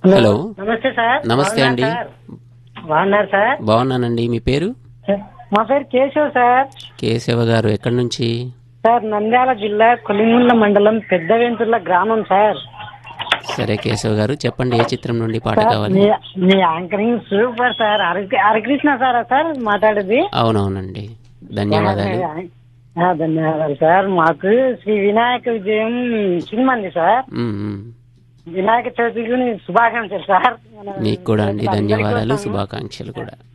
Hello నమస్తే sir నమస్తే బాగున్నారా అండి. సార్? బాగున్నారు సార్ బాగున్నానండి మీ పేరు మా పేరు కేశవ్ సార్ కేశవ గారు ఎక్కడి నుంచి సార్ నంద్యాల జిల్లా కొలింగుండ్ల మండలం పెద్దవెంతుర్ల గ్రామం సార్ సరే కేశవ గారు చెప్పండి ఏ చిత్రం నుండి పాట సార్, కావాలి మీ మీ anchoring super sir Hari- Harikrishna sir sir మాట్లాడేది అవునవునండి ధన్యవాదాలు ఆ, ధన్యవాదాలు సార్ మాకు శ్రీ వినాయక విజయం సినిమా ఉంది సార్ ఉమ్, ఉమ్. వినాయక చవితికి శుభాకాంక్షలు సార్ మన మీకు కూడా అండి అందరికీ ధన్యవాదాలు కోసం శుభాకాంక్షలు కూడా